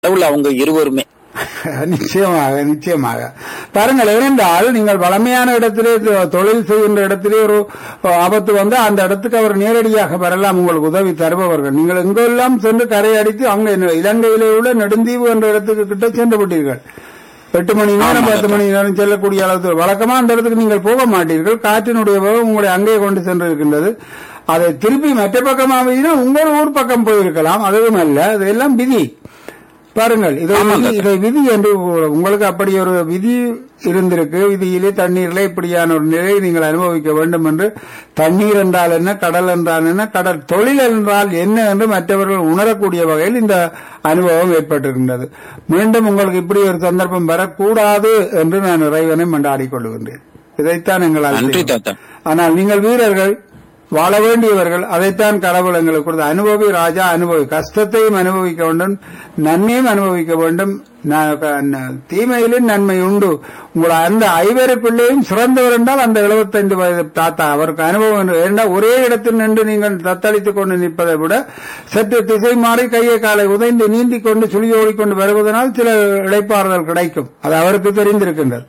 கடவுள் அவங்க இருவருமே நிச்சயமாக நிச்சயமாக பாருங்கள் ஏனென்றால் நீங்கள் வளமையான இடத்திலே தொ- தொழில் செய்கின்ற இடத்திலே ஒரு ஆபத்து வந்து அந்த இடத்துக்கு அவர் நேரடியாக வரலாம் உங்களுக்கு உதவி தருபவர்கள் நீங்கள் எங்கெல்லாம் சென்று கரையடித்து அங்கே இலங்கையிலே உள்ள நெடுந்தீவு என்ற இடத்துக்கு கிட்ட சென்று விட்டீர்கள் எட்டு மணி நேரம் பத்து மணி நேரம் செல்லக்கூடிய அளவுக்கு வழக்கமா அந்த இடத்துக்கு நீங்கள் போக மாட்டீர்கள் காற்றினுடைய வேகம் உங்களை அங்கே கொண்டு சென்று இருக்கின்றது அதை திருப்பி மற்ற பக்கமாக உங்கள் ஊர் பக்கம் போயிருக்கலாம் அதுவும் அல்ல அதெல்லாம் விதி பாருங்கள் இதை விதி இதை விதி என்று கூற- உங்களுக்கு அப்படி ஒரு விதி இருந்திருக்கு விதியிலே தண்ணீரிலே இப்படியான ஒரு நிலையை நீங்கள் அனுபவிக்க வேண்டும் என்று தண்ணீர் என்றால் என்ன கடல் என்றால் என்ன கடல் தொழில் என்றால் என்ன என்று மற்றவர்கள் உணரக்கூடிய வகையில் இந்த அனுபவம் ஏற்பட்டிருக்கின்றது மீண்டும் உங்களுக்கு இப்படி ஒரு சந்தர்ப்பம் வரக்கூடாது என்று நான் இறைவனை மண்டாடிக் கொள்கின்றேன் இதைத்தான் எங்களால் நன்றி செய்ய தாத்தா ஆனால் நீங்கள் வீரர்கள் வாழ வேண்டியவர்கள் அதைத்தான் கடவுள் எங்களுக்கு கொடுத்த அனுபவி ராஜா அனுபவி கஷ்டத்தையும் அனுபவிக்க வேண்டும் நன்மையும் அனுபவிக்க வேண்டும் ந- க- ந- தீமையிலும் நன்மை உண்டு உங்களை அந்த ஐவருக்குள்ளேயும் சிறந்தவர் என்றால் அந்த 75 வயது தாத்தா அவருக்கு அனுபவம் என்று- ஏனென்றால் ஒரே இடத்தில் நின்று நீங்கள் தத்தளித்துக் கொண்டு நிற்பதை விட சற்று திசை மாறி கையை காலை உதைந்து நீந்திக் கொண்டு சுழியோடிக் கொண்டு வருவதனால் சில இழைப்பாறுதல் கிடைக்கும் அது அவருக்கு தெரிந்திருக்கின்றது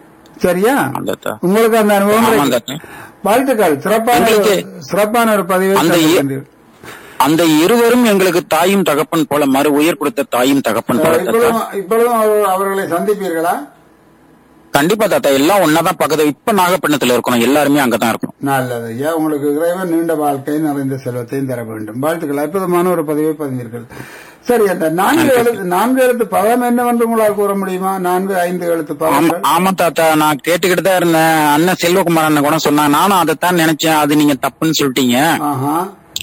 சரியா தாத்தா உங்களுக்கு அந்த அனுபவம் ஆமாம் கிடைக்கும். தாத்தா வாழ்த்துக்கள் சிறப்பான உங்களுக்கு- சிறப்பான ஒரு பதிவை அந்த இ- தந்திருக்கின்றீர்கள். அந்த இருவரும் எங்களுக்கு தாயும் தகப்பன் போல மறு உயிர் கொடுத்த தாயும் தகப்பன் போல தாத்தா இப்பொழுதும் இப்பொழுதும் அவர்- அவர்களை சந்திப்பீர்களா கண்டிப்பா தாத்தா எல்லாம் ஒன்னாதான் பக்கத்து இப்ப நாகப்பட்டினத்துல இருக்கணும் எல்லாருமே அங்கதான் இருக்கணும் நல்லது ஐயா உங்களுக்கு இறைவன் நீண்ட வாழ்க்கை நிறைந்த செல்வத்தையும் தர வேண்டும் வாழ்த்துக்கள் அற்புதமான ஒரு பதிவை பதிந்தீர்கள் சரி அந்த நான்கு எழுத்து நான்கு எழுத்து பதம் என்னவென்று உங்களால் கூற முடியுமா நான்கு ஐந்து எழுத்து ஆமா பதங்கள் ஆமா தாத்தா நான் கேட்டுக்கிட்டு தான் இருந்தேன் அண்ணன் செல்வகுமார் அண்ணன் கூட சொன்னாங்க நானும் அதைத்தான் நினைச்சேன் அது நீங்க தப்புன்னு சொல்லிட்டீங்க ஆஹா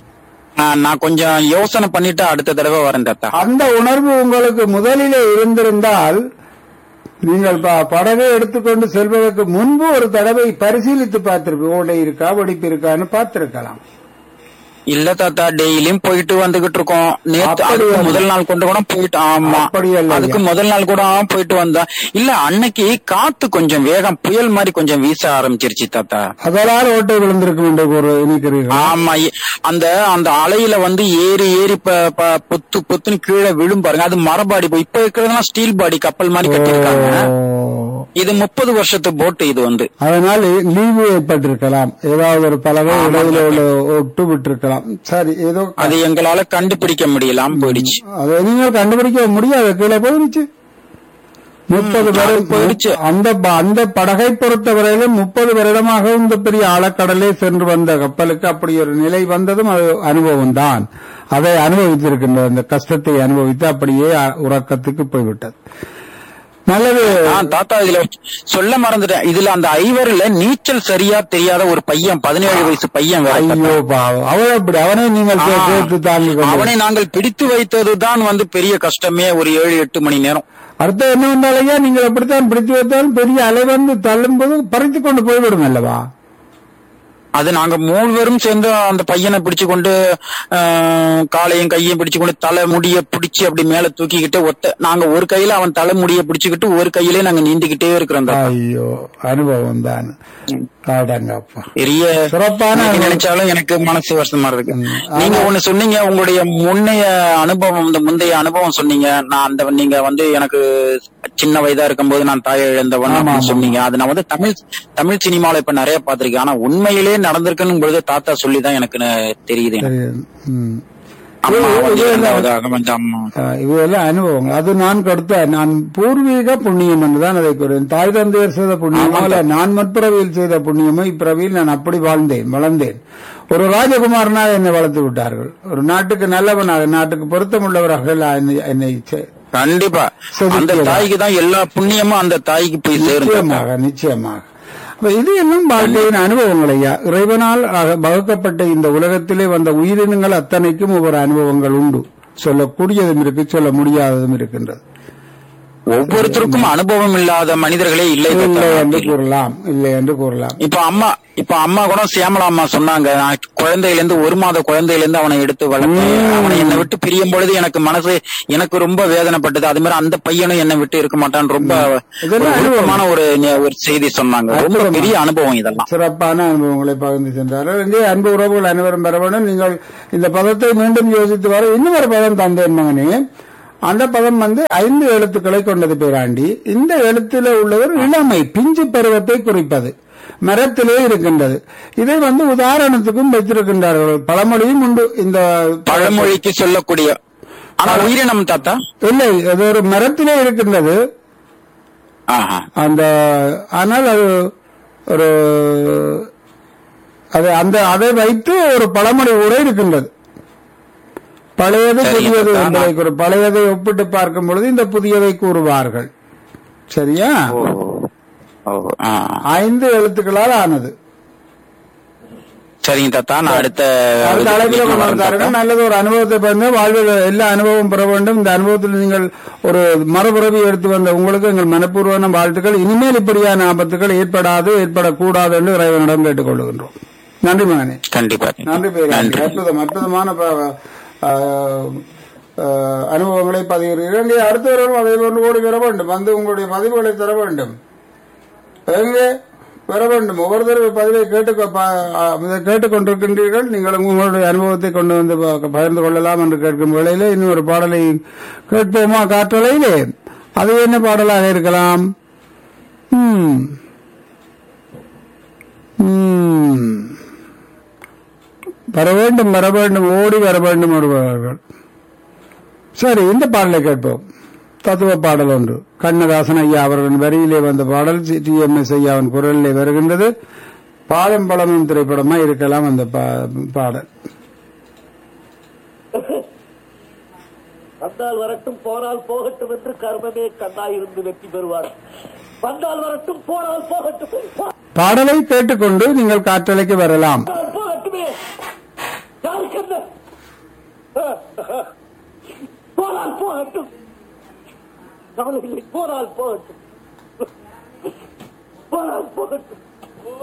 ஆ, நான் கொஞ்சம் யோசனை பண்ணிட்டு அடுத்த தடவை வரேன் தாத்தா அந்த உணர்வு உங்களுக்கு முதலிலே இருந்திருந்தால் நீங்கள் ப- படகை எடுத்துக்கொண்டு செல்வதற்கு முன்பு ஒரு தடவை பரிசீலித்து பார்த்திருப்பீங்க ஓடை இருக்கா வெடிப்பு இருக்கான்னு பார்த்திருக்கலாம் இல்ல தாத்தா டெய்லியும் போயிட்டு வந்துகிட்டு இருக்கோம் நேத்து அப்படி அதுக்கு அல்ல. முதல் நாள் கொண்டு கூட போயிட்டு ஆமா அப்படி அல்ல அதுக்கு முதல் நாள் கூட போயிட்டு வந்தேன் இல்ல அன்னைக்கு காத்து கொஞ்சம் வேகம் புயல் மாதிரி கொஞ்சம் வீச ஆரம்பிச்சிருச்சு தாத்தா அதனால் ஓட்டை விழுந்திருக்கும் என்று கூற நினைக்கிறீர்கள் ஆமா எ- அந்த அந்த அலையில வந்து ஏறி ஏறி ப- ப- பொத்து பொத்துன்னு கீழே விழும் பாருங்க அது மரபாடி போய் இப்ப இருக்கிறதெல்லாம் ஸ்டீல் பாடி கப்பல் மாதிரி கட்டிருக்காங்க இது முப்பது வருஷத்து போட்டு இது வந்து அதனால் லீவு ஏற்பட்டிருக்கலாம் ஏதாவது ஒரு பலகை இடையில உள்ள ஒட்டு விட்டிருக்கலாம் சரி ஏதோ அது எங்களால கண்டுபிடிக்க முடியலாம் போயிடுச்சு அதை நீங்கள் கண்டுபிடிக்க முடியாது கீழே போயிடுச்சு முப்பது வருடம் போயிடுச்சு. அந்த ப- அந்த படகை பொறுத்தவரையிலும் முப்பது வருடமாக இந்த பெரிய ஆழக்கடலே சென்று வந்த கப்பலுக்கு அப்படி ஒரு நிலை வந்ததும் அது அனுபவம் தான் அதை அனுபவித்திருக்கின்ற அந்த கஷ்டத்தை அனுபவித்து அப்படியே அ- உறக்கத்துக்கு போய்விட்டது நல்லது ஆ, தாத்தா இதுல சொல்ல மறந்துட்டேன் இதுல அந்த ஐவர்ல நீச்சல் சரியா தெரியாத ஒரு பையன் பதினேழு வயசு பையன் வேற தாத்தா. ஐயோ பாவம் அவன் அப்படி அவனை நீங்கள் கே- ஆ. கேட்டு தாங்கி கொண்டு அவனை நாங்கள் பிடித்து வைத்ததுதான் வந்து பெரிய கஷ்டமே ஒரு ஏழு எட்டு மணி நேரம் அடுத்த என்ன வந்தாலையா நீங்கள் அப்படித்தான் பிடித்து வைத்தாலும் பெரிய அலை வந்து தள்ளும்போது பறித்து கொண்டு போய்விடும் அல்லவா அது நாங்க மூவரும் சேர்ந்து அந்த பையனை பிடிச்சு கொண்டு ஆஹ், காலையும் கையும் பிடிச்சு கொண்டு தலை முடிய பிடிச்சு அப்படி மேல தூக்கிக்கிட்டு ஒத்த நாங்க ஒரு கையில அவன் தலை முடிய பிடிச்சுக்கிட்டு ஒரு கையிலே நாங்க நீந்திக்கிட்டே இருக்கிறோம் தாத்தா. ஐயோ அனுபவம் தான் அடங்கப்பா பெரிய சிறப்பான இன்னைக்கு அனுபவம். நினைச்சாலும் எனக்கு மனசு வருஷமா இருக்கு ம். நீங்க ஒண்ணு சொன்னீங்க உங்களுடைய முன்னைய அனுபவம் இந்த முந்தைய அனுபவம் சொன்னீங்க நான் அந்த நீங்க வந்து எனக்கு சின்ன வயதா இருக்கும்போது நான் தாயை இழந்தவன் ஆமா, அப்படின்னு ஆமா. சொன்னீங்க அது நான் வந்து தமிழ் தமிழ் சினிமால இப்ப நிறைய பாத்திருக்கேன் ஆனா உண்மையிலே நடந்திருக்குன்னு பொழுது தாத்தா சொல்லிதான் எனக்கு ந- தெரியுது எனக்கு. சரி ம். அம்மா இது- வந்து இது இரண்டாவது அகமஞ்ச அம்மா ஆ, இவையெல்லாம் அனுபவங்கள் அது நான் கொடுத்த நான் பூர்வீக புண்ணியம் என்றுதான் அதை கூறுவேன் தாய் தந்தையர் செய்த புண்ணியமோ அல்ல நான் மற்பிறவியில் செய்த புண்ணியமோ இப்பிறவியில் நான் அப்படி வாழ்ந்தேன் வளர்ந்தேன் ஒரு ராஜகுமாரனாக என்னை வளர்த்து விட்டார்கள் ஒரு நாட்டுக்கு நல்லவனாக நாட்டுக்கு பொருத்தமுள்ளவராக என்னை- என்னை செ- கண்டிப்பா அந்த செதுக்கியதா. தாய்க்கு தான் எல்லா புண்ணியமும் அந்த தாய்க்கு போய் சேரும் தாத்தா. நிச்சயமாக நிச்சயமாக அப்ப இது எல்லாம் வாழ்க்கையின் அனுபவங்கள் ஐயா இறைவனால் ஆக- வகுக்கப்பட்ட இந்த உலகத்திலே வந்த உயிரினங்கள் அத்தனைக்கும் ஒவ்வொரு அனுபவங்கள் உண்டு சொல்லக்கூடியதும் இருக்கு சொல்ல முடியாததும் இருக்கின்றது ஒவ்வொருத்தருக்கும் அனுபவம் இல்லாத மனிதர்களே இல்லை இல்லை தாத்தா. என்று கூறலாம் இல்லை என்று கூறலாம் இப்ப அம்மா இப்ப அம்மா கூட சியாமலா அம்மா சொன்னாங்க நான் குழந்தையில இருந்து ஒரு மாத குழந்தையில இருந்து அவனை எடுத்து வளர்த்தேன் அவனை என்னை விட்டு பிரியும் பொழுது எனக்கு மனசு எனக்கு ரொம்ப வேதனைப்பட்டது அது மாதிரி அந்த பையனும் என்னை விட்டு இருக்க மாட்டான் ரொம்ப இதெல்லாம் ஒரு உருக்கமான ஒரு ஒரு செய்தி சொன்னாங்க ரொம்ப அற்புதமா. பெரிய அனுபவம் இதெல்லாம் சிறப்பான அனுபவங்களை பகிர்ந்து சென்றார்கள் இங்கே அன்பு உறவுகள் அனைவரும் பெற வேண்டும் நீங்கள் இந்த பதத்தை மீண்டும் யோசித்து வர இன்னும் ஒரு பதம் தந்தேன் மகனே அந்த பதம் வந்து ஐந்து எழுத்துக்களை கொண்டது பேராண்டி இந்த எழுத்துல உள்ளவர் இளமை பிஞ்சு பருவத்தை குறிப்பது மரத்திலே இருக்கின்றது இதை வந்து உதாரணத்துக்கும் வைத்திருக்கின்றார்கள் பழமொழியும் உண்டு இந்த பழமொழிக்கு சொல்லக்கூடிய ஆனா உயிரினம் தாத்தா இல்லை அது ஒரு மரத்திலே இருக்கின்றது ஆஹா அந்த ஆனால் அது ஒரு அது அந்த அதை வைத்து ஒரு பழமொழி கூட இருக்கின்றது பழையது சரி, புதியது அப்ப என்பதை கூறு பழையதை ஒப்பிட்டு பார்க்கும் பொழுது இந்த புதியதை கூறுவார்கள் சரியா ஓ ஓ ஆ ஐந்து எழுத்துக்களால் ஆனது சரிங்க தாத்தா நான் அடுத்த அடுத்த அழைப்பில் இதுக்கு கொண்டு வரேன் வந்தார்கள் தாத்தா. நல்லது ஒரு அனுபவத்தை வந்து வாழ்வில் எல்லா அனுபவம் பெற வேண்டும் இந்த அனுபவத்தில் நீங்கள் ஒரு மறுபிறவி எடுத்து வந்த உங்களுக்கு எங்கள் மனப்பூர்வமான வாழ்த்துக்கள் இனிமேல் இப்படியான ஆபத்துகள் ஏற்படாது ஏற்படக்கூடாது என்று இறைவனிடம் கேட்டுக்கொள்கின்றோம் நன்றி மகனே கண்டிப்பா நன்றி பேர் நன்றி அற்புதம் அற்புதமான ப- ஆ, ஆ, அனுபவங்களை பதிவுகிறீர்கள் இல்லை அடுத்தவர்களும் அதை கொண்டு ஓடி வர வேண்டும் வந்து உங்களுடைய பதிவுகளை தர வேண்டும் எங்கே வர வேண்டும் ஒவ்வொரு தடவை பதிவை கேட்டு கேட்டுக்கொண்டிருக்கின்றீர்கள் நீங்கள் உங்களுடைய அனுபவத்தை கொண்டு வந்து ப- பகிர்ந்து கொள்ளலாம் என்று கேட்கும் வேளையிலே இன்னும் ஒரு பாடலை கேட்போமா காற்றலையிலே அது என்ன பாடலாக இருக்கலாம் ம். ம். வர வேண்டும் வர வேண்டும் ஓடி வர வேண்டும் வருவார்கள் சரி இந்த பாடலை கேட்போம் தத்துவ பாடல் ஒன்று கண்ணதாசன் ஐயா அவர்களின் வரியிலே வந்த பாடல் டி எம் எஸ் ஐயாவின் குரலிலே வருகின்றது பாதம் பழமும் திரைப்படமா இருக்கலாம் அந்த பா- பாடல் வந்தால் வரட்டும் போனால் போகட்டும் என்று கர்மமே கண்ணாயிருந்து வெற்றி பெறுவார் வந்தால் வரட்டும் போனால் போகட்டும் போ- பாடலை கேட்டுக்கொண்டு நீங்கள் காற்றலைக்கு வரலாம் போனால் போகட்டுமே யாருக்கு என்ன போனால் போகட்டும் கவலை இல்லை போனால் போகட்டும் போனால் போகட்டும்